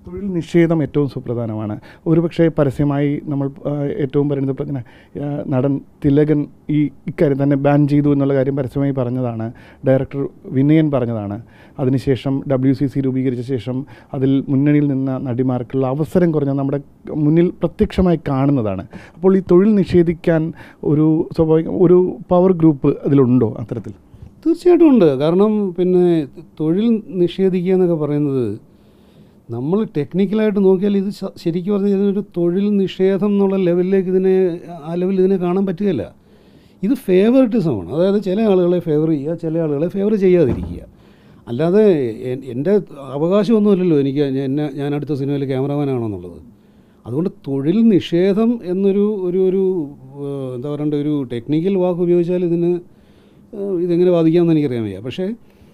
തൊഴിൽ നിഷേധം ഏറ്റവും സുപ്രധാനമാണ് ഒരുപക്ഷെ പരസ്യമായി നമ്മൾ ആ, ഏറ്റവും പരിണിതപ്രജ്ഞ ആ, നടൻ തിലകൻ ഈ ഇക്കാര്യം തന്നെ ബാൻ ചെയ്തു എന്നുള്ള കാര്യം പരസ്യമായി പറഞ്ഞതാണ് ഡയറക്ടർ വിനയൻ പറഞ്ഞതാണ് അതിനുശേഷം ഡബ്ല്യു സി സി രൂപീകരിച്ച ശേഷം അതിൽ മുന്നണിയിൽ നിന്ന നടിമാർക്കുള്ള അവസരം കുറഞ്ഞ നമ്മുടെ മുന്നിൽ പ്രത്യക്ഷമായി കാണുന്നതാണ് അപ്പോൾ ഈ തൊഴിൽ നിഷേധിക്കാൻ ഒരു സ്വാഭാവിക ഒരു പവർ ഗ്രൂപ്പ് അതിലുണ്ടോ അത്തരത്തിൽ തീർച്ചയായിട്ടും ഉണ്ട് കാരണം പിന്നെ തൊഴിൽ നിഷേധിക്കുക എന്നൊക്കെ പറയുന്നത് നമ്മൾ ടെക്നിക്കലായിട്ട് നോക്കിയാൽ ഇത് ശ- ശരിക്കും പറഞ്ഞാൽ ഇതൊരു തൊഴിൽ നിഷേധം എന്നുള്ള ലെവലിലേക്ക് ഇതിനെ ആ ലെവലിൽ ഇതിനെ കാണാൻ പറ്റുകയില്ല ഇത് ഫേവറിറ്റിസമാണ് അതായത് ചില ആളുകളെ ഫേവർ ചെയ്യുക ചില ആളുകളെ ഫേവർ ചെയ്യാതിരിക്കുക അല്ലാതെ എൻ- എൻ്റെ അവകാശമൊന്നുമില്ലല്ലോ എനിക്ക് ഞാൻ- എന്നെ ഞാൻ അടുത്ത സിനിമയിൽ ക്യാമറമാനാണെന്നുള്ളത് അതുകൊണ്ട് തൊഴിൽ നിഷേധം എന്നൊരു ഒരു ഒരു ഏഹ്, എന്താ പറയണ്ട ഒരു ടെക്നിക്കൽ വാക്ക് ഉപയോഗിച്ചാൽ ഇതിന് ഏഹ്, ഇതെങ്ങനെ ബാധിക്കാമെന്ന് എനിക്കറിയാൻ വയ്യ പക്ഷേ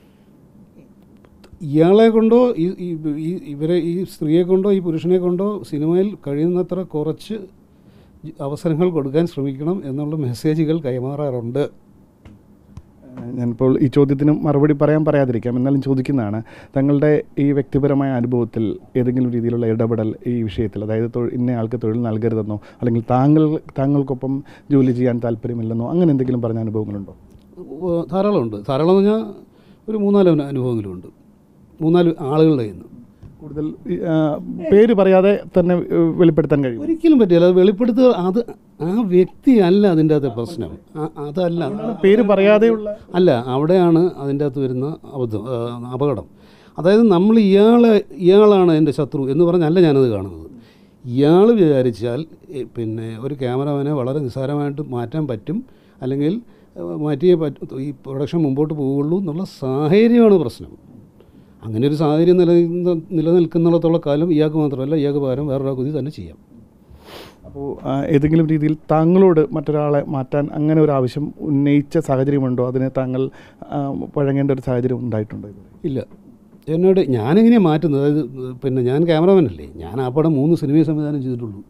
ഇയാളെ കൊണ്ടോ ഈ ഈ- ഈ- ഇവരെ ഈ സ്ത്രീയെ കൊണ്ടോ ഈ പുരുഷനെ കൊണ്ടോ സിനിമയിൽ കഴിയുന്നത്ര കുറച്ച് അവസരങ്ങൾ കൊടുക്കാൻ ശ്രമിക്കണം എന്നുള്ള മെസ്സേജുകൾ കൈമാറാറുണ്ട് ഏഹ് ഞാനിപ്പോൾ ഈ ചോദ്യത്തിന് മറുപടി പറയാൻ പറയാതിരിക്കാം എന്നാലും ചോദിക്കുന്നതാണ് തങ്ങളുടെ ഈ വ്യക്തിപരമായ അനുഭവത്തിൽ ഏതെങ്കിലും രീതിയിലുള്ള ഇടപെടൽ ഈ വിഷയത്തിൽ അതായത് തൊഴിൽ ഇന്ന ആൾക്ക് തൊഴിൽ നൽകരുതെന്നോ അല്ലെങ്കിൽ താങ്കൾ താങ്കൾക്കൊപ്പം ജോലി ചെയ്യാൻ താല്പര്യമില്ലെന്നോ അങ്ങനെ എന്തെങ്കിലും പറഞ്ഞ അനുഭവങ്ങളുണ്ടോ ഉവ്വ് ധാരാളമുണ്ട് ധാരാളം എന്ന് പറഞ്ഞാൽ ഒരു മൂന്നാല് അനു- അനുഭവങ്ങളുണ്ട് മൂന്നാല് ആളുകളുടെ കയ്യിൽ നിന്ന് കൂടുതൽ ഈ, ആ, പേര് പറയാതെ തന്നെ ഏഹ്, വെളിപ്പെടുത്താൻ കഴിയും ഒരിക്കലും പറ്റില്ല അത് വെളിപ്പെടുത്തുക അത് ആ വ്യക്തി അല്ല അതിൻ്റെ അകത്തെ പ്രശ്നം ആ- അതല്ല പേര് പറയാതെയുള്ള അല്ല അവിടെയാണ് അതിൻ്റെ അകത്ത് വരുന്ന അബദ്ധം ആ, അപകടം അതായത് നമ്മൾ ഇയാളെ ഇയാളാണ് എൻ്റെ ശത്രു എന്ന് പറഞ്ഞല്ല ഞാനത് കാണുന്നത് ഇയാൾ വിചാരിച്ചാൽ ഈ പിന്നെ ഒരു ക്യാമറമാനെ വളരെ നിസ്സാരമായിട്ട് മാറ്റാൻ പറ്റും അല്ലെങ്കിൽ ആ, മാറ്റിയേ പറ്റൂ ഈ പ്രൊഡക്ഷൻ മുമ്പോട്ട് പോവുള്ളൂ എന്നുള്ള സാഹചര്യമാണ് പ്രശ്നം അങ്ങനെ ഒരു സാഹചര്യം നിലനിൽക്കുന്ന നിലനിൽക്കുന്നിടത്തോളം കാലം ഇയാൾക്ക് മാത്രമല്ല ഇയാൾക്ക് പകരം വേറൊരാൾക്ക് ഇത് തന്നെ ചെയ്യാം അപ്പോൾ ആ, ഏതെങ്കിലും രീതിയിൽ താങ്കളോട് മറ്റൊരാളെ മാറ്റാൻ അങ്ങനെ ഒരു ആവശ്യം ഉന്നയിച്ച സാഹചര്യമുണ്ടോ അതിന് താങ്കൾ ആ, വഴങ്ങേണ്ട ഒരു സാഹചര്യം ഉണ്ടായിട്ടുണ്ടോ ഇതുവരെ? ഇല്ല എന്നോട് ഞാനെങ്ങനെയാണ് മാറ്റുന്നത് അതായത് പിന്നെ ഞാൻ ക്യാമറമാനല്ലേ ഞാൻ ആ പടം മൂന്ന് സിനിമയെ സംവിധാനം ചെയ്തിട്ടുള്ളൂ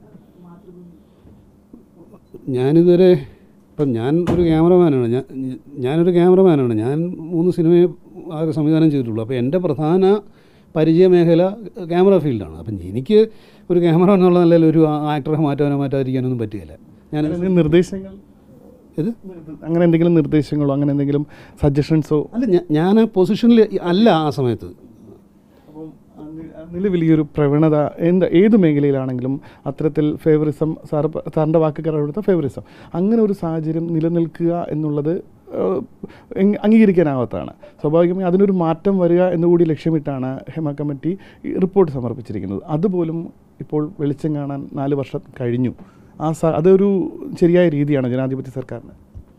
ഞാനിതുവരെ ഇപ്പം ഞാൻ ഒരു ക്യാമറമാനാണ് ഞാൻ ഞാനൊരു ക്യാമറമാനാണ് ഞാൻ മൂന്ന് സിനിമയെ ആകെ സംവിധാനം ചെയ്തിട്ടുള്ളൂ അപ്പോൾ എൻ്റെ പ്രധാന പരിചയ മേഖല ക്യാമറ ഫീൽഡാണ് അപ്പം എനിക്ക് ഒരു ക്യാമറ എന്നുള്ള നിലയിൽ ഒരു ആക്ടറെ മാറ്റാനോ മാറ്റാതിരിക്കാനൊന്നും പറ്റുകയില്ല ഞാൻ അങ്ങനെ നിർദ്ദേശങ്ങൾ ഇത് അങ്ങനെ എന്തെങ്കിലും നിർദ്ദേശങ്ങളോ അങ്ങനെ എന്തെങ്കിലും സജഷൻസോ അല്ല ഞാ- ഞാൻ ആ പൊസിഷനിൽ അല്ല ആ സമയത്ത് അപ്പം നിലവിൽ ഈ ഒരു പ്രവണത എന്ത് ഏത് മേഖലയിലാണെങ്കിലും അത്തരത്തിൽ ഫേവറിസം സാർ പ- സാറിൻ്റെ വാക്കുകാർ കൊടുത്ത ഫേവറിസം അങ്ങനെ ഒരു സാഹചര്യം നിലനിൽക്കുക എന്നുള്ളത് ഏഹ്, എങ് അംഗീകരിക്കാനാവാത്തതാണ് സ്വാഭാവികമായി അതിനൊരു മാറ്റം വരിക എന്നുകൂടി ലക്ഷ്യമിട്ടാണ് ഹെമ കമ്മിറ്റി ഈ റിപ്പോർട്ട് സമർപ്പിച്ചിരിക്കുന്നത് അതുപോലും ഇപ്പോൾ വെളിച്ചം കാണാൻ നാല് വർഷം കഴിഞ്ഞു ആ സ അതൊരു ശരിയായ രീതിയാണ് ജനാധിപത്യ സർക്കാരിന്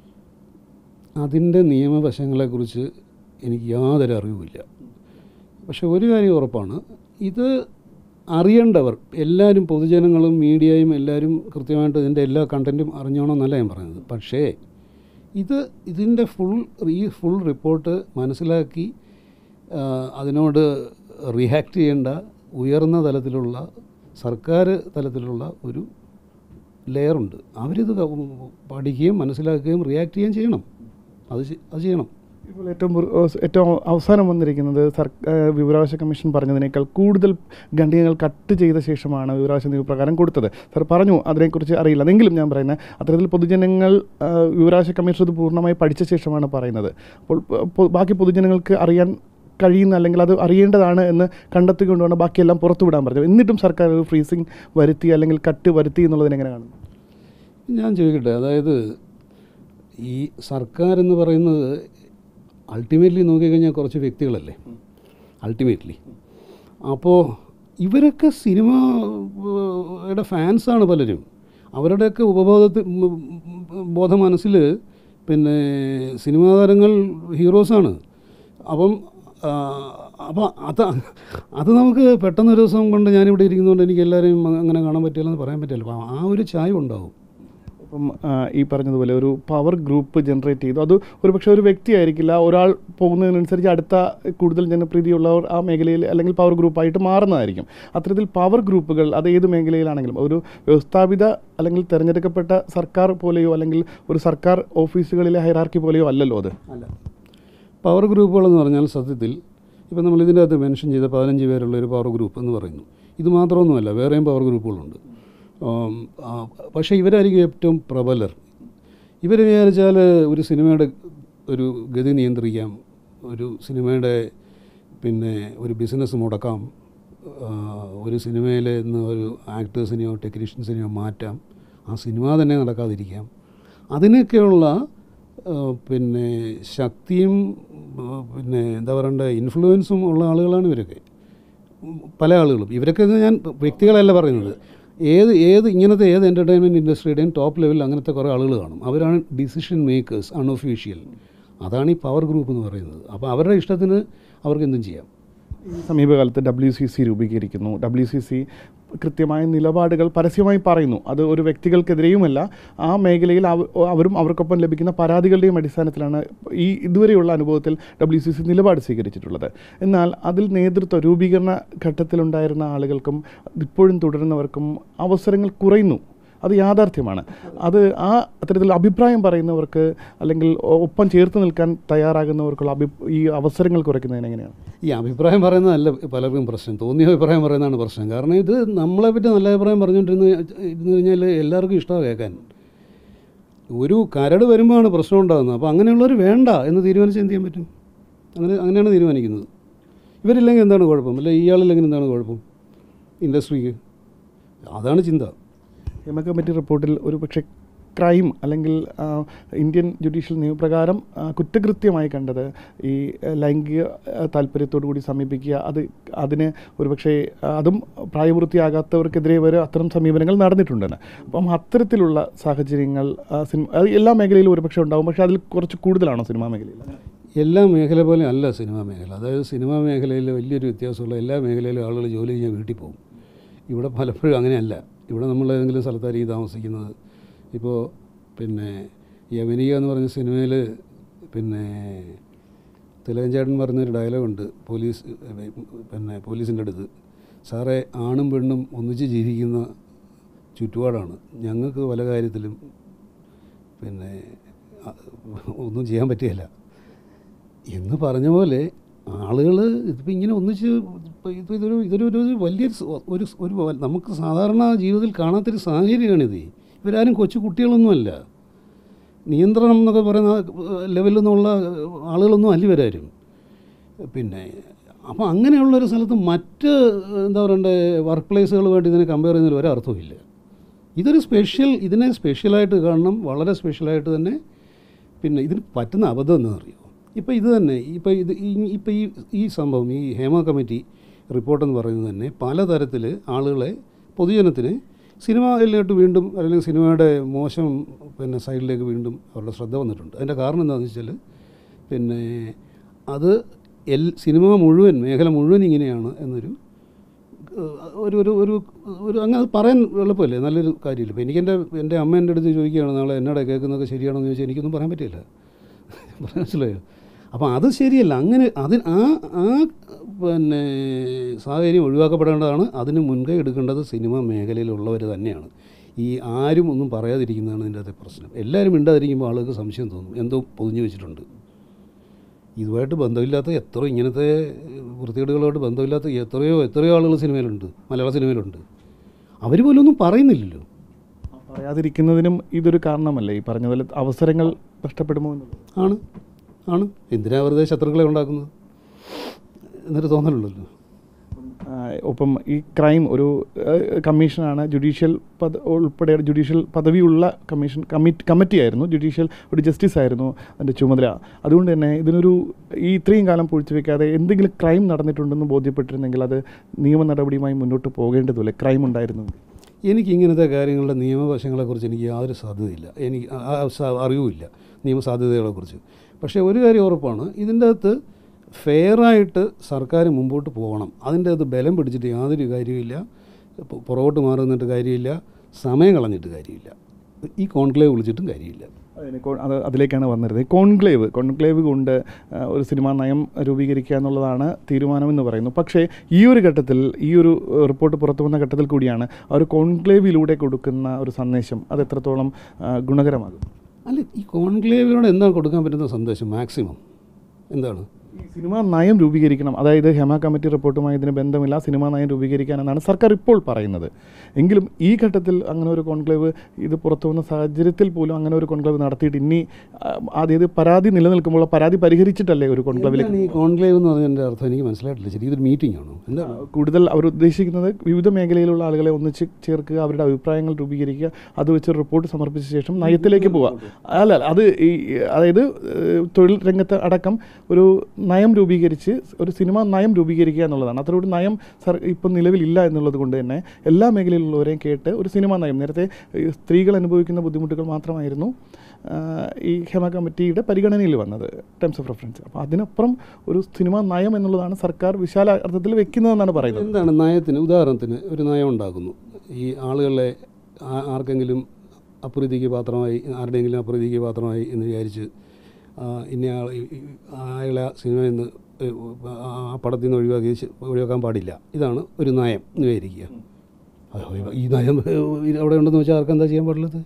അതിൻ്റെ നിയമവശങ്ങളെക്കുറിച്ച് എനിക്ക് യാതൊരു അറിവുമില്ല പക്ഷെ ഒരു കാര്യം ഉറപ്പാണ് ഇത് അറിയേണ്ടവർ എല്ലാവരും പൊതുജനങ്ങളും മീഡിയയും എല്ലാവരും കൃത്യമായിട്ട് ഇതിൻ്റെ എല്ലാ കണ്ടൻറ്റും അറിഞ്ഞോണമെന്നല്ല ഞാൻ പറയുന്നത് പക്ഷേ ഇത് ഇതിൻ്റെ ഫുൾ ഈ ഫുൾ റിപ്പോർട്ട് മനസ്സിലാക്കി ആ, അതിനോട് റിയാക്ട് ചെയ്യേണ്ട ഉയർന്ന തലത്തിലുള്ള സർക്കാർ തലത്തിലുള്ള ഒരു ലെയറുണ്ട് അവരിത് ക- പഠിക്കുകയും മനസ്സിലാക്കുകയും റിയാക്ട് ചെയ്യുകയും ചെയ്യണം അത് ചെ- അത് ചെയ്യണം ഇപ്പോൾ ഏറ്റവും പുറ- ഏഹ് ഏറ്റവും അവസാനം വന്നിരിക്കുന്നത് സർ ഏഹ് വിവരാവകാശ കമ്മീഷൻ പറഞ്ഞതിനേക്കാൾ കൂടുതൽ ഖണ്ഡികകൾ കട്ട് ചെയ്ത ശേഷമാണ് വിവരാവകാശ നിയമപ്രകാരം കൊടുത്തത് സർ പറഞ്ഞു അതിനെക്കുറിച്ച് അറിയില്ല അതെങ്കിലും ഞാൻ പറയുന്നത് അത്തരത്തിൽ പൊതുജനങ്ങൾ ഏഹ് വിവരാവകാശ കമ്മീഷൻ ഇത് പൂർണ്ണമായി പഠിച്ച ശേഷമാണ് പറയുന്നത് അപ്പോൾ പ- പൊ- ബാക്കി പൊതുജനങ്ങൾക്ക് അറിയാൻ കഴിയുന്ന അല്ലെങ്കിൽ അത് അറിയേണ്ടതാണ് എന്ന് കണ്ടെത്തിക്കൊണ്ടാണ് ബാക്കിയെല്ലാം പുറത്തുവിടാൻ പറഞ്ഞത് എന്നിട്ടും സർക്കാർ ഒരു ഫ്രീസിങ് വരുത്തി അല്ലെങ്കിൽ കട്ട് വരുത്തി എന്നുള്ളതിനെ എങ്ങനെ കാണുന്നു ഞാൻ ചോദിക്കട്ടെ അതായത് ഈ സർക്കാർ എന്ന് പറയുന്നത് അൾട്ടിമേറ്റ്ലി നോക്കിക്കഴിഞ്ഞാൽ കുറച്ച് വ്യക്തികളല്ലേ അൾട്ടിമേറ്റ്ലി അപ്പോൾ ഇവരൊക്കെ സിനിമയുടെ ഫാൻസാണ് പലരും അവരുടെയൊക്കെ ഉപബോധത്തിൽ ബോധ മനസ്സിൽ പിന്നെ സിനിമാ താരങ്ങൾ ഹീറോസാണ് അപ്പം ആ, അപ്പം അത് അത് നമുക്ക് പെട്ടെന്നൊരു ദിവസം കൊണ്ട് ഞാനിവിടെ ഇരിക്കുന്നതുകൊണ്ട് എനിക്ക് എല്ലാവരെയും അങ്ങനെ കാണാൻ പറ്റില്ലെന്ന് പറയാൻ പറ്റില്ല അപ്പോൾ ആ ഒരു ചായ ഉണ്ടാവും ഇപ്പം ആ, ഈ പറഞ്ഞതുപോലെ ഒരു പവർ ഗ്രൂപ്പ് ജനറേറ്റ് ചെയ്തു അത് ഒരു പക്ഷേ ഒരു വ്യക്തിയായിരിക്കില്ല ഒരാൾ പോകുന്നതിനനുസരിച്ച് അടുത്ത കൂടുതൽ ജനപ്രീതിയുള്ളവർ ആ മേഖലയിൽ അല്ലെങ്കിൽ പവർ ഗ്രൂപ്പായിട്ട് മാറുന്നതായിരിക്കും അത്തരത്തിൽ പവർ ഗ്രൂപ്പുകൾ അത് ഏത് മേഖലയിലാണെങ്കിലും ഒരു വ്യവസ്ഥാപിത അല്ലെങ്കിൽ തിരഞ്ഞെടുക്കപ്പെട്ട സർക്കാർ പോലെയോ അല്ലെങ്കിൽ ഒരു സർക്കാർ ഓഫീസുകളിലെ ഹൈറാർക്കി പോലെയോ അല്ലല്ലോ അത് അല്ല പവർ ഗ്രൂപ്പുകളെന്ന് പറഞ്ഞാൽ സത്യത്തിൽ ഇപ്പം നമ്മൾ ഇതിൻ്റെ അകത്ത് മെൻഷൻ ചെയ്ത പതിനഞ്ച് പേരുള്ള ഒരു പവർ ഗ്രൂപ്പ് എന്ന് പറയുന്നു ഇത് മാത്രമൊന്നുമല്ല വേറെയും പവർ ഗ്രൂപ്പുകളുണ്ട് ആം, ആ, പക്ഷേ ഇവരായിരിക്കും ഏറ്റവും പ്രബലർ ഇവർ വിചാരിച്ചാൽ ഒരു സിനിമയുടെ ഒരു ഗതി നിയന്ത്രിക്കാം ഒരു സിനിമയുടെ പിന്നെ ഒരു ബിസിനസ് മുടക്കാം ആ, ഒരു സിനിമയിൽ നിന്ന് ഒരു ആക്ടേഴ്സിനെയോ ടെക്നീഷ്യൻസിനെയോ മാറ്റാം ആ സിനിമ തന്നെ നടക്കാതിരിക്കാം അതിനൊക്കെയുള്ള ആ, പിന്നെ ശക്തിയും ആ, പിന്നെ എന്താ പറയണ്ട ഇൻഫ്ലുവൻസും ഉള്ള ആളുകളാണ് ഇവരൊക്കെ ഉം, പല ആളുകളും ഇവരൊക്കെ ഇത് ഞാൻ വ്യക്തികളല്ല പറയുന്നത് ഏത് ഏത് ഇങ്ങനത്തെ ഏത് എൻ്റർടൈൻമെൻറ്റ് ഇൻഡസ്ട്രിയുടെയും ടോപ്പ് ലെവലിൽ അങ്ങനത്തെ കുറേ ആളുകൾ കാണും അവരാണ് ഡിസിഷൻ മേക്കേഴ്സ് അൺഒഫീഷ്യൽ അതാണ് ഈ പവർ ഗ്രൂപ്പ് എന്ന് പറയുന്നത് അപ്പോൾ അവരുടെ ഇഷ്ടത്തിന് അവർക്ക് എന്തും ചെയ്യാം ഈ സമീപകാലത്ത് ഡബ്ല്യു സി സി രൂപീകരിക്കുന്നു ഡബ്ല്യു സി സി കൃത്യമായ നിലപാടുകൾ പരസ്യമായി പറയുന്നു അത് ഒരു വ്യക്തികൾക്കെതിരെയുമല്ല ആ മേഖലയിൽ അവ- അവരും അവർക്കൊപ്പം ലഭിക്കുന്ന പരാതികളുടെയും അടിസ്ഥാനത്തിലാണ് ഈ ഇതുവരെയുള്ള അനുഭവത്തിൽ ഡബ്ല്യു സി സി നിലപാട് സ്വീകരിച്ചിട്ടുള്ളത് എന്നാൽ അതിൽ നേതൃത്വ രൂപീകരണ ഘട്ടത്തിലുണ്ടായിരുന്ന ആളുകൾക്കും ഇപ്പോഴും തുടരുന്നവർക്കും അവസരങ്ങൾ കുറയുന്നു അത് യാഥാർത്ഥ്യമാണ് അത് ആ അത്തരത്തിൽ അഭിപ്രായം പറയുന്നവർക്ക് അല്ലെങ്കിൽ ഒ- ഒപ്പം ചേർത്ത് നിൽക്കാൻ തയ്യാറാകുന്നവർക്കുള്ള അഭി ഈ അവസരങ്ങൾ കുറയ്ക്കുന്നതിന് എങ്ങനെയാണ് ഈ അഭിപ്രായം പറയുന്നതല്ല പലർക്കും പ്രശ്നം തോന്നിയ അഭിപ്രായം പറയുന്നതാണ് പ്രശ്നം കാരണം ഇത് നമ്മളെ പറ്റി നല്ല അഭിപ്രായം പറഞ്ഞുകൊണ്ടിരുന്ന് ഇരുന്ന് കഴിഞ്ഞാൽ എല്ലാവർക്കും ഇഷ്ടമാണ് കേൾക്കാൻ ഒരു കരട് വരുമ്പോഴാണ് പ്രശ്നം ഉണ്ടാകുന്നത് അപ്പോൾ അങ്ങനെയുള്ളവർ വേണ്ട എന്ന് തീരുമാനിച്ച് എന്ത് ചെയ്യാൻ പറ്റും അങ്ങനെ അങ്ങനെയാണ് തീരുമാനിക്കുന്നത് ഇവരില്ലെങ്കിൽ എന്താണ് കുഴപ്പം അല്ലെ ഇയാളില്ലെങ്കിൽ എന്താണ് കുഴപ്പം ഇൻഡസ്ട്രിക്ക് അതാണ് ചിന്ത ഹേമ കമ്മിറ്റി റിപ്പോർട്ടിൽ ഒരു പക്ഷേ ക്രൈം അല്ലെങ്കിൽ ആ, ഇന്ത്യൻ ജുഡീഷ്യൽ നിയമപ്രകാരം ആ, കുറ്റകൃത്യമായി കണ്ടത് ഈ ആ, ലൈംഗിക ആ, താല്പര്യത്തോടു കൂടി സമീപിക്കുക അത് അതിന് ഒരുപക്ഷേ ആ, അതും പ്രായപൂർത്തിയാകാത്തവർക്കെതിരെ വരെ അത്തരം സമീപനങ്ങൾ നടന്നിട്ടുണ്ടെന്ന് അപ്പം അത്തരത്തിലുള്ള സാഹചര്യങ്ങൾ ആ, സിനിമ അത് എല്ലാ മേഖലയിലും ഒരുപക്ഷെ ഉണ്ടാകും പക്ഷേ അതിൽ കുറച്ച് കൂടുതലാണോ സിനിമാ മേഖലയിൽ എല്ലാ മേഖല പോലെ അല്ല സിനിമാ മേഖല അതായത് സിനിമാ മേഖലയിൽ വലിയൊരു വ്യത്യാസമുള്ള എല്ലാ മേഖലയിലും ആളുകൾ ജോലി ചെയ്യാൻ വീട്ടിൽ പോകും ഇവിടെ പലപ്പോഴും അങ്ങനെയല്ല ഇവിടെ നമ്മൾ ഏതെങ്കിലും സ്ഥലത്തായിരിക്കും താമസിക്കുന്നത് ഇപ്പോൾ പിന്നെ യവനിക എന്ന് പറഞ്ഞ സിനിമയിൽ പിന്നെ തിലകഞ്ചേട്ടൻ പറഞ്ഞൊരു ഡയലോഗുണ്ട് പോലീസ് പിന്നെ പോലീസിൻ്റെ അടുത്ത് സാറേ ആണും പെണ്ണും ഒന്നിച്ച് ജീവിക്കുന്ന ചുറ്റുപാടാണ് ഞങ്ങൾക്ക് പല കാര്യത്തിലും പിന്നെ അ- ഒന്നും ചെയ്യാൻ പറ്റുകയില്ല എന്ന് പറഞ്ഞ പോലെ ആളുകൾ ഇതിപ്പോൾ ഇങ്ങനെ ഒന്നിച്ച് ഇപ്പം ഇത് ഇതൊരു ഇതൊരു ഒരു വലിയ ഒരു ഒരു വ- നമുക്ക് സാധാരണ ജീവിതത്തിൽ കാണാത്തൊരു സാഹചര്യമാണിത് ഇവരാരും കൊച്ചു കുട്ടികളൊന്നുമല്ല നിയന്ത്രണം എന്നൊക്കെ പറയുന്ന ലെവലിൽ നിന്നുള്ള ആളുകളൊന്നും അല്ല ഇവരാരും പിന്നെ അപ്പോൾ അങ്ങനെയുള്ളൊരു സ്ഥലത്ത് മറ്റ് എന്താ പറയണ്ടേ വർക്ക് പ്ലേസുകളുമായിട്ട് ഇതിനെ കമ്പയർ ചെയ്യുന്നതിൽ ഒരർത്ഥവുമില്ല ഇതൊരു സ്പെഷ്യൽ ഇതിനെ സ്പെഷ്യലായിട്ട് കാണണം വളരെ സ്പെഷ്യലായിട്ട് തന്നെ പിന്നെ ഇതിന് പറ്റുന്ന അബദ്ധം എന്താണെന്നറിയോ ഇപ്പോൾ ഇത് തന്നെ ഇപ്പോൾ ഇത് ഈ- ഇപ്പോൾ ഈ ഈ സംഭവം ഈ ഹേമ കമ്മിറ്റി റിപ്പോർട്ടെന്ന് പറയുന്നത് തന്നെ പലതരത്തിൽ ആളുകളെ പൊതുജനത്തിന് സിനിമയിലോട്ട് വീണ്ടും അല്ലെങ്കിൽ സിനിമയുടെ മോശം പിന്നെ സൈഡിലേക്ക് വീണ്ടും അവരുടെ ശ്രദ്ധ വന്നിട്ടുണ്ട് അതിൻ്റെ കാരണം എന്താണെന്ന് വെച്ചാൽ പിന്നെ അത് എൽ സിനിമ മുഴുവൻ മേഖല മുഴുവൻ ഇങ്ങനെയാണ് എന്നൊരു ഏഹ്, ഒരു ഒരു ഒരു ഒരു അങ്ങനെ അത് പറയാൻ എളുപ്പമല്ലേ നല്ലൊരു കാര്യമില്ല ഇപ്പോൾ എനിക്ക് എൻ്റെ എൻ്റെ അമ്മ എൻ്റെ അടുത്ത് ചോദിക്കുകയാണ് നാളെ എന്നോട് കേൾക്കുന്നതൊക്കെ ശരിയാണോ എന്ന് ചോദിച്ചാൽ എനിക്കൊന്നും പറയാൻ പറ്റില്ല മനസ്സിലായോ അപ്പോൾ അത് ശരിയല്ല അങ്ങനെ അതിന് ആ ആ പിന്നെ സാഹചര്യം ഒഴിവാക്കപ്പെടേണ്ടതാണ് അതിന് മുൻകൈ എടുക്കേണ്ടത് സിനിമ മേഖലയിലുള്ളവർ തന്നെയാണ് ഈ ആരും ഒന്നും പറയാതിരിക്കുന്നതാണ് ഇതിൻ്റെ അകത്തെ പ്രശ്നം എല്ലാവരും മിണ്ടാതിരിക്കുമ്പോൾ ആളുകൾക്ക് സംശയം തോന്നും എന്തോ പൊതിഞ്ഞു വെച്ചിട്ടുണ്ട് ഇതുമായിട്ട് ബന്ധമില്ലാത്ത എത്ര ഇങ്ങനത്തെ വൃത്തികേടുകളായിട്ട് ബന്ധമില്ലാത്ത എത്രയോ എത്രയോ ആളുകൾ സിനിമയിലുണ്ട് മലയാള സിനിമയിലുണ്ട് അവർ പോലും ഒന്നും പറയുന്നില്ലല്ലോ പറയാതിരിക്കുന്നതിനും ഇതൊരു കാരണമല്ലേ ഈ പറഞ്ഞ പോലെ അവസരങ്ങൾ നഷ്ടപ്പെടുമോ എന്നുള്ളത് ആണ് ആണ് എന്തിനാ വെറുതെ ശത്രുക്കളെ ഉണ്ടാക്കുന്നത് എന്നൊരു തോന്നലുള്ളല്ലോ ആ, ഒപ്പം ഈ ക്രൈം ഒരു ആ, കമ്മീഷനാണ് ജുഡീഷ്യൽ പദ ഉൾപ്പെടെ ജുഡീഷ്യൽ പദവിയുള്ള കമ്മീഷൻ കമ്മിറ്റി കമ്മിറ്റിയായിരുന്നു ജുഡീഷ്യൽ ഒരു ജസ്റ്റിസ് ആയിരുന്നു അതിൻ്റെ ചുമതല അതുകൊണ്ട് തന്നെ ഇതിനൊരു ഈ ഇത്രയും കാലം പൊഴിച്ചുവെക്കാതെ എന്തെങ്കിലും ക്രൈം നടന്നിട്ടുണ്ടെന്ന് ബോധ്യപ്പെട്ടിരുന്നെങ്കിൽ അത് നിയമ നടപടിയുമായി മുന്നോട്ട് പോകേണ്ടതുമില്ല ക്രൈം ഉണ്ടായിരുന്നു എനിക്ക് ഇങ്ങനത്തെ കാര്യങ്ങളുടെ നിയമവശങ്ങളെക്കുറിച്ച് എനിക്ക് യാതൊരു സാധ്യതയില്ല എനിക്ക് ആ- ആ സ- അറിവുമില്ല നിയമസാധ്യതകളെക്കുറിച്ച് പക്ഷേ ഒരു കാര്യം ഉറപ്പാണ് ഇതിൻ്റെ അകത്ത് ഫെയറായിട്ട് സർക്കാർ മുമ്പോട്ട് പോകണം അതിൻ്റെ അകത്ത് ബലം പിടിച്ചിട്ട് യാതൊരു കാര്യമില്ല പു- പുറകോട്ട് മാറി നിന്നിട്ട് കാര്യമില്ല സമയം കളഞ്ഞിട്ട് കാര്യമില്ല ഈ കോൺക്ലേവ് വിളിച്ചിട്ടും കാര്യമില്ല അതിന് കോ- അത് അതിലേക്കാണ് വന്നിരുന്നത് കോൺക്ലേവ് കോൺക്ലേവ് കൊണ്ട് ആ, ഒരു സിനിമാ നയം രൂപീകരിക്കുക എന്നുള്ളതാണ് തീരുമാനമെന്ന് പറയുന്നു പക്ഷേ ഈ ഒരു ഘട്ടത്തിൽ ഈ ഒരു ഏഹ്, റിപ്പോർട്ട് പുറത്തു വന്ന ഘട്ടത്തിൽ കൂടിയാണ് ആ ഒരു കോൺക്ലേവിലൂടെ കൊടുക്കുന്ന ഒരു സന്ദേശം അത് എത്രത്തോളം ആ, ഗുണകരമാകും അല്ല ഈ കോൺക്ലേവിലൂടെ എന്താണ് കൊടുക്കാൻ പറ്റുന്ന സന്ദേശം മാക്സിമം എന്താണ് ഈ സിനിമാ നയം രൂപീകരിക്കണം അതായത് ഹെമ കമ്മിറ്റി റിപ്പോർട്ടുമായി ഇതിന് ബന്ധമില്ല സിനിമാ നയം രൂപീകരിക്കാനെന്നാണ് സർക്കാർ ഇപ്പോൾ പറയുന്നത് എങ്കിലും ഈ ഘട്ടത്തിൽ അങ്ങനെ ഒരു കോൺക്ലേവ് ഇത് പുറത്തു വന്ന സാഹചര്യത്തിൽ പോലും അങ്ങനെ ഒരു കോൺക്ലേവ് നടത്തിയിട്ട് ഇനി ആ, അതായത് പരാതി നിലനിൽക്കുമ്പോൾ ആ പരാതി പരിഹരിച്ചിട്ടല്ലേ ഒരു കോൺക്ലേവിലേക്ക് എന്താണ് ഈ കോൺക്ലേവ് എന്ന് പറഞ്ഞതിൻ്റെ അർത്ഥം എനിക്ക് മനസ്സിലായിട്ടില്ല ശരി ഇതൊരു മീറ്റിംഗ് ആണോ എന്താണ് കൂടുതൽ അവർ ഉദ്ദേശിക്കുന്നത് വിവിധ മേഖലയിലുള്ള ആളുകളെ ഒന്നിച്ച് ചേർക്കുക അവരുടെ അഭിപ്രായങ്ങൾ രൂപീകരിക്കുക അത് വെച്ച് റിപ്പോർട്ട് സമർപ്പിച്ച ശേഷം നയത്തിലേക്ക് പോവുക അല്ല അല്ല, അത് ഈ അതായത് ഏഹ്, തൊഴിൽ രംഗത്ത് അടക്കം ഒരു നയം രൂപീകരിച്ച് ഒരു സിനിമ നയം രൂപീകരിക്കുക എന്നുള്ളതാണ് അത്ര ഒരു നയം സർ ഇപ്പം നിലവിലില്ല എന്നുള്ളത് കൊണ്ട് തന്നെ എല്ലാ മേഖലയിലുള്ളവരെയും കേട്ട് ഒരു സിനിമ നയം നേരത്തെ ഈ സ്ത്രീകൾ അനുഭവിക്കുന്ന ബുദ്ധിമുട്ടുകൾ മാത്രമായിരുന്നു ആ, ഈ ഹെമ കമ്മിറ്റിയുടെ പരിഗണനയിൽ വന്നത് ടേംസ് ഓഫ് റെഫറൻസ് അപ്പോൾ അതിനപ്പുറം ഒരു സിനിമ നയം എന്നുള്ളതാണ് സർക്കാർ വിശാല അർത്ഥത്തിൽ വെക്കുന്നതെന്നാണ് പറയുന്നത് എന്താണ് നയത്തിന് ഉദാഹരണത്തിന് ഒരു നയം ഉണ്ടാക്കുന്നു ഈ ആളുകളെ ആ- ആർക്കെങ്കിലും അപ്രീതിക്ക് പാത്രമായി ആരുടെയെങ്കിലും അപ്രീതിക്ക് പാത്രമായി എന്ന് വിചാരിച്ച് ആ, ഇന്നയാൾ ഈ- ഈ അയാളെ സിനിമയിൽ നിന്ന് ഏ, ആ പടത്തിൽ നിന്ന് ഒഴിവാക്കി ശ- ഒഴിവാക്കാൻ പാടില്ല ഇതാണ് ഒരു നയം എന്ന് വിചാരിക്കുക അത് ഈ നയം ഏ, അവിടെ ഉണ്ടെന്ന് വെച്ചാൽ ആർക്കെന്താ ചെയ്യാൻ പാടുള്ളത്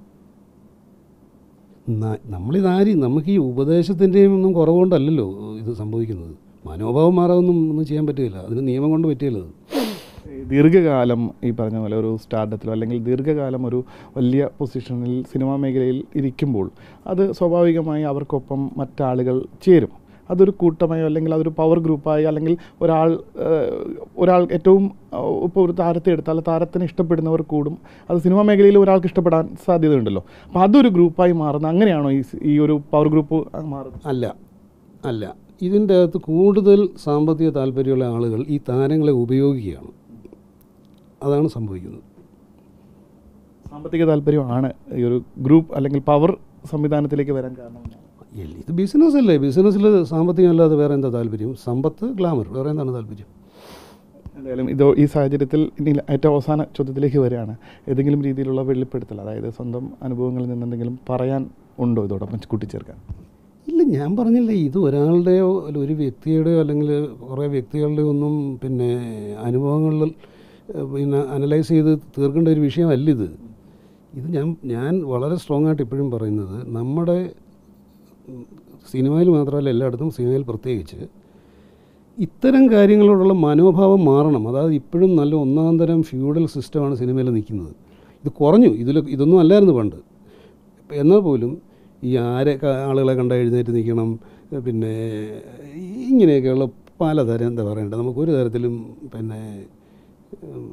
ന- നമ്മളിതാരും നമുക്ക് ഈ ഉപദേശത്തിൻ്റെയും ഒന്നും കുറവുകൊണ്ടല്ലല്ലോ ഇത് സംഭവിക്കുന്നത് മനോഭാവം മാറാതൊന്നും ഒന്നും ചെയ്യാൻ പറ്റുകയില്ല അതിന് നിയമം കൊണ്ട് പറ്റുകയില്ല അത് ഈ ദീർഘകാലം ഈ പറഞ്ഞ പോലെ ഒരു സ്റ്റാർട്ടത്തിലോ അല്ലെങ്കിൽ ദീർഘകാലം ഒരു വലിയ പൊസിഷനിൽ സിനിമാ മേഖലയിൽ ഇരിക്കുമ്പോൾ അത് സ്വാഭാവികമായി അവർക്കൊപ്പം മറ്റാളുകൾ ചേരും അതൊരു കൂട്ടമായോ അല്ലെങ്കിൽ അതൊരു പവർ ഗ്രൂപ്പായി അല്ലെങ്കിൽ ഒരാൾ ഏഹ്, ഒരാൾ ഏറ്റവും ഇപ്പോൾ ഒരു താരത്തെ എടുത്താൽ ആ താരത്തിന് ഇഷ്ടപ്പെടുന്നവർ കൂടും അത് സിനിമാ മേഖലയിൽ ഒരാൾക്ക് ഇഷ്ടപ്പെടാൻ സാധ്യതയുണ്ടല്ലോ അപ്പോൾ അതൊരു ഗ്രൂപ്പായി മാറുന്നത് അങ്ങനെയാണോ ഈ സ്- ഈ ഒരു പവർ ഗ്രൂപ്പ് മാറുന്നത് അല്ല അല്ല ഇതിൻ്റെ അകത്ത് കൂടുതൽ സാമ്പത്തിക താല്പര്യമുള്ള ആളുകൾ ഈ താരങ്ങളെ ഉപയോഗിക്കുകയാണ് അതാണ് സംഭവിക്കുന്നത് സാമ്പത്തിക താല്പര്യമാണ് ഈ ഒരു ഗ്രൂപ്പ് അല്ലെങ്കിൽ പവർ സംവിധാനത്തിലേക്ക് വരാൻ കാരണം എല്ല- ഇത് ബിസിനസ് അല്ലേ ബിസിനസ്സിൽ സാമ്പത്തികം അല്ലാതെ വേറെ എന്താ താല്പര്യം സമ്പത്ത് ഗ്ലാമർ വേറെ എന്താണ് താല്പര്യം എന്തായാലും ഇത് ഈ സാഹചര്യത്തിൽ ഇനി ഏറ്റവും അവസാന ചോദ്യത്തിലേക്ക് വരികയാണ് ഏതെങ്കിലും രീതിയിലുള്ള വെളിപ്പെടുത്തൽ അതായത് സ്വന്തം അനുഭവങ്ങളിൽ നിന്ന് എന്തെങ്കിലും പറയാൻ ഉണ്ടോ ഇതോടൊപ്പം കൂട്ടിച്ചേർക്കാൻ ഇല്ല ഞാൻ പറഞ്ഞില്ലേ ഇത് ഒരാളുടെയോ അല്ല ഒരു വ്യക്തിയുടെയോ അല്ലെങ്കിൽ കുറേ വ്യക്തികളുടെയോ ഒന്നും പിന്നെ അനുഭവങ്ങളിൽ ഏഹ്, പിന്നെ അനലൈസ് ചെയ്ത് തീർക്കേണ്ട ഒരു വിഷയമല്ല ഇത് ഇത് ഞാൻ ഞാൻ വളരെ സ്ട്രോങ് ആയിട്ട് ഇപ്പോഴും പറയുന്നത് നമ്മുടെ ഉം, സിനിമയിൽ മാത്രമല്ല എല്ലായിടത്തും സിനിമയിൽ പ്രത്യേകിച്ച് ഇത്തരം കാര്യങ്ങളോടുള്ള മനോഭാവം മാറണം അതായത് ഇപ്പോഴും നല്ല ഒന്നാം തരം ഫ്യൂഡൽ സിസ്റ്റമാണ് സിനിമയിൽ നിൽക്കുന്നത് ഇത് കുറഞ്ഞു ഇതിൽ ഇതൊന്നും അല്ലായിരുന്നു പണ്ട് എന്നാൽ പോലും ഈ ആരെ ക- ആളുകളെ കണ്ട എഴുന്നേറ്റ് നിൽക്കണം പിന്നെ ഇങ്ങനെയൊക്കെയുള്ള പലതരം എന്താ പറയണ്ടത് നമുക്കൊരു തരത്തിലും പിന്നെ ഉം,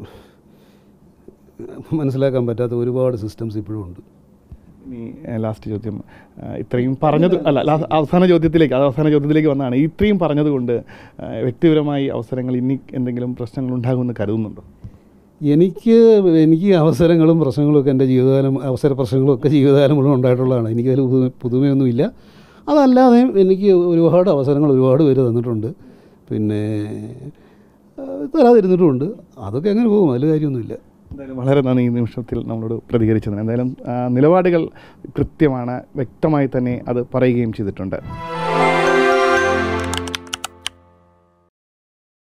മനസ്സിലാക്കാൻ പറ്റാത്ത ഒരുപാട് സിസ്റ്റംസ് ഇപ്പോഴും ഉണ്ട് ഇനി ലാസ്റ്റ് ചോദ്യം ആ, ഇത്രയും പറഞ്ഞത് അല്ല ലാ- അവസാന ചോദ്യത്തിലേക്ക് അത് അവസാന ചോദ്യത്തിലേക്ക് വന്നതാണ് ഇത്രയും പറഞ്ഞതുകൊണ്ട് ആ, വ്യക്തിപരമായി അവസരങ്ങൾ ഇനി എന്തെങ്കിലും പ്രശ്നങ്ങൾ ഉണ്ടാകുമെന്ന് കരുതുന്നുണ്ടോ എനിക്ക് എനിക്ക് അവസരങ്ങളും പ്രശ്നങ്ങളും ഒക്കെ എൻ്റെ ജീവിതകാലം അവസര പ്രശ്നങ്ങളും ഒക്കെ ജീവിതകാലം മുഴുവൻ ഉണ്ടായിട്ടുള്ളതാണ് എനിക്കതിൽ പുതു- പുതുമയൊന്നുമില്ല അതല്ലാതെ എനിക്ക് ഒരുപാട് അവസരങ്ങൾ ഒരുപാട് പേര് തന്നിട്ടുണ്ട് പിന്നെ ആ, തരാതിരുന്നിട്ടുമുണ്ട് അതൊക്കെ എങ്ങനെ പോകും അതിൽ കാര്യമൊന്നുമില്ല എന്തായാലും വളരെ നന്ദി ഈ നിമിഷത്തിൽ നമ്മളോട് പ്രതികരിച്ചതിന് എന്തായാലും ആ, നിലപാടുകൾ കൃത്യമാണ് വ്യക്തമായി തന്നെ അത് പറയുകയും ചെയ്തിട്ടുണ്ട്